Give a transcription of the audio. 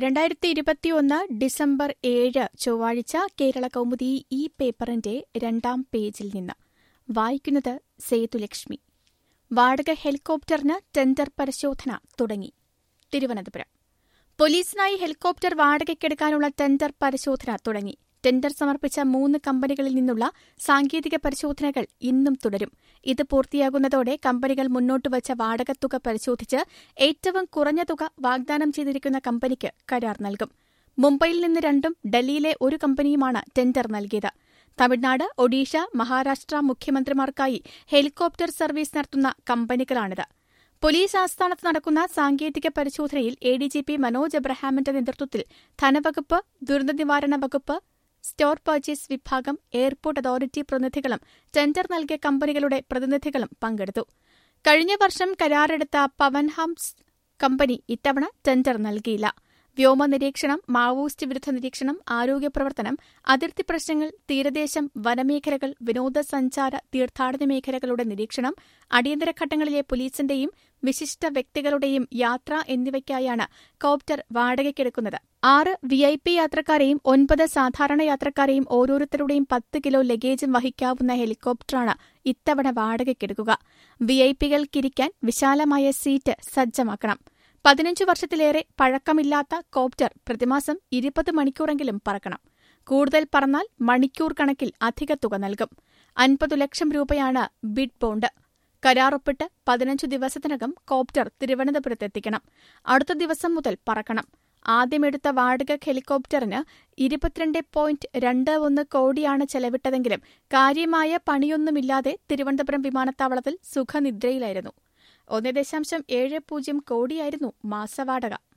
രണ്ടായിരത്തി ഇരുപത്തിയൊന്ന് ഡിസംബർ ഏഴ് ചൊവ്വാഴ്ച കേരള കൗമുദി ഈ പേപ്പറിന്റെ രണ്ടാം പേജിൽ നിന്ന് വായിക്കുന്നത് സേതുലക്ഷ്മി വാടക ഹെലികോപ്റ്ററിന് ടെൻഡർ പരിശോധന തുടങ്ങി തിരുവനന്തപുരം പോലീസിനായി ഹെലികോപ്റ്റർ വാടകയ്ക്കെടുക്കാനുള്ള ടെൻഡർ പരിശോധന തുടങ്ങി ടെൻഡർ സമർപ്പിച്ച മൂന്ന് കമ്പനികളിൽ നിന്നുള്ള സാങ്കേതിക പരിശോധനകൾ ഇന്നും തുടരും ഇത് പൂർത്തിയാകുന്നതോടെ കമ്പനികൾ മുന്നോട്ടുവച്ച വാടകത്തുക പരിശോധിച്ച് ഏറ്റവും കുറഞ്ഞ തുക വാഗ്ദാനം ചെയ്തിരിക്കുന്ന കമ്പനിക്ക് കരാർ നൽകും മുംബൈയിൽ നിന്ന് രണ്ടും ഡൽഹിയിലെ ഒരു കമ്പനിയുമാണ് ടെൻഡർ നൽകിയത് തമിഴ്നാട് ഒഡീഷ മഹാരാഷ്ട്ര മുഖ്യമന്ത്രിമാർക്കായി ഹെലികോപ്റ്റർ സർവീസ് നടത്തുന്ന കമ്പനികളാണിത് പോലീസ് ആസ്ഥാനത്ത് നടക്കുന്ന സാങ്കേതിക പരിശോധനയിൽ എഡിജിപി മനോജ് എബ്രഹാമിന്റെ നേതൃത്വത്തിൽ ധനവകുപ്പ് ദുരന്തനിവാരണ വകുപ്പ് സ്റ്റോർ പർച്ചേസ് വിഭാഗം എയർപോർട്ട് അതോറിറ്റി പ്രതിനിധികളും ടെൻഡർ നൽകിയ കമ്പനികളുടെ പ്രതിനിധികളും പങ്കെടുത്തു കഴിഞ്ഞ വർഷം കരാറെടുത്ത പവൻ ഹംസ് കമ്പനി ഇത്തവണ ടെൻഡർ നൽകിയില്ല വ്യോമ നിരീക്ഷണം മാവോയിസ്റ്റ് വിരുദ്ധ നിരീക്ഷണം ആരോഗ്യ പ്രവർത്തനം അതിർത്തി പ്രശ്നങ്ങൾ തീരദേശം വനമേഖലകൾ വിനോദസഞ്ചാര തീർത്ഥാടന മേഖലകളുടെ നിരീക്ഷണം അടിയന്തര ഘട്ടങ്ങളിലെ പോലീസിന്റെയും വിശിഷ്ട വ്യക്തികളുടെയും യാത്ര എന്നിവയ്ക്കായാണ് കോപ്റ്റർ വാടകയ്ക്കെടുക്കുന്നത് ആറ് വി ഐ പി യാത്രക്കാരെയും ഒൻപത് സാധാരണ യാത്രക്കാരെയും ഓരോരുത്തരുടെയും പത്ത് കിലോ ലഗേജും വഹിക്കാവുന്ന ഹെലികോപ്റ്ററാണ് ഇത്തവണ വാടകയ്ക്കെടുക്കുക വി ഐ പികൾക്കിരിക്കാൻ വിശാലമായ സീറ്റ് സജ്ജമാക്കണം പതിനഞ്ചു വർഷത്തിലേറെ പഴക്കമില്ലാത്ത കോപ്റ്റർ പ്രതിമാസം ഇരുപത് മണിക്കൂറെങ്കിലും പറക്കണം കൂടുതൽ പറന്നാൽ മണിക്കൂർ കണക്കിൽ അധിക തുക നൽകും അൻപതു ലക്ഷം രൂപയാണ് ബിഡ് ബോണ്ട് കരാറൊപ്പിട്ട് പതിനഞ്ചു ദിവസത്തിനകം കോപ്റ്റർ തിരുവനന്തപുരത്തെത്തിക്കണം അടുത്ത ദിവസം മുതൽ പറക്കണം ആദ്യമെടുത്ത വാടക ഹെലികോപ്റ്ററിന് ഇരുപത്തിരണ്ട് പോയിന്റ് രണ്ട് ഒന്ന് കോടിയാണ് ചെലവിട്ടതെങ്കിലും കാര്യമായ പണിയൊന്നുമില്ലാതെ തിരുവനന്തപുരം വിമാനത്താവളത്തിൽ സുഖനിദ്രയിലായിരുന്നു ഒന്ന് ദശാംശം ഏഴ് പൂജ്യം കോടിയായിരുന്നു മാസവാടക